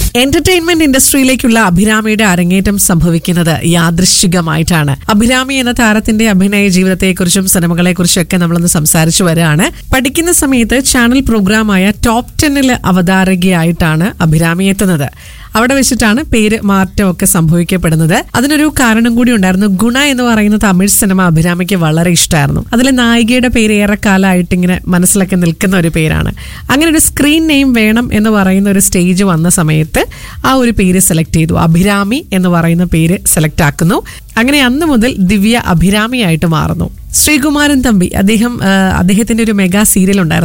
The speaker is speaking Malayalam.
എന്റർടൈൻമെന്റ് ഇൻഡസ്ട്രിയിലേക്കുള്ള അഭിരാമിയുടെ അരങ്ങേറ്റം സംഭവിക്കുന്നത് യാദൃശ്ചികമായിട്ടാണ് അഭിരാമി എന്ന താരത്തിന്റെ അഭിനയ ജീവിതത്തെക്കുറിച്ചും സിനിമകളെക്കുറിച്ചും ഒക്കെ നമ്മളൊന്ന് സംസാരിച്ചു വരികയാണ് പഠിക്കുന്ന സമയത്ത് ചാനൽ പ്രോഗ്രാമായ ടോപ്പ് ടെന്നിൽ അവതാരകയായിട്ടാണ് അഭിരാമി എത്തുന്നത് അവിടെ വെച്ചിട്ടാണ് പേര് മാറ്റമൊക്കെ സംഭവിക്കപ്പെടുന്നത് അതിനൊരു കാരണം കൂടി ഉണ്ടായിരുന്നു ഗുണ എന്ന് പറയുന്ന തമിഴ് സിനിമ അഭിരാമിക്ക് വളരെ ഇഷ്ടമായിരുന്നു അതിലെ നായികയുടെ പേര് ഏറെക്കാലമായിട്ട് ഇങ്ങനെ മനസ്സിലൊക്കെ നിൽക്കുന്ന ഒരു പേരാണ് അങ്ങനെ ഒരു സ്ക്രീൻ നെയിം വേണം എന്ന് പറയുന്ന ഒരു സ്റ്റേജ് വന്ന സമയത്ത് ആ ഒരു പേര് സെലക്ട് ചെയ്തു അഭിരാമി എന്ന് പറയുന്ന പേര് സെലക്ട് ആക്കുന്നു അങ്ങനെ അന്ന് മുതൽ ദിവ്യ അഭിരാമിയായിട്ട് മാറുന്നു ശ്രീകുമാരൻ തമ്പി അദ്ദേഹം ആ, അദ്ദേഹത്തിന്റെ ഒരു മെഗാ സീരിയൽ ഉണ്ടായിരുന്നു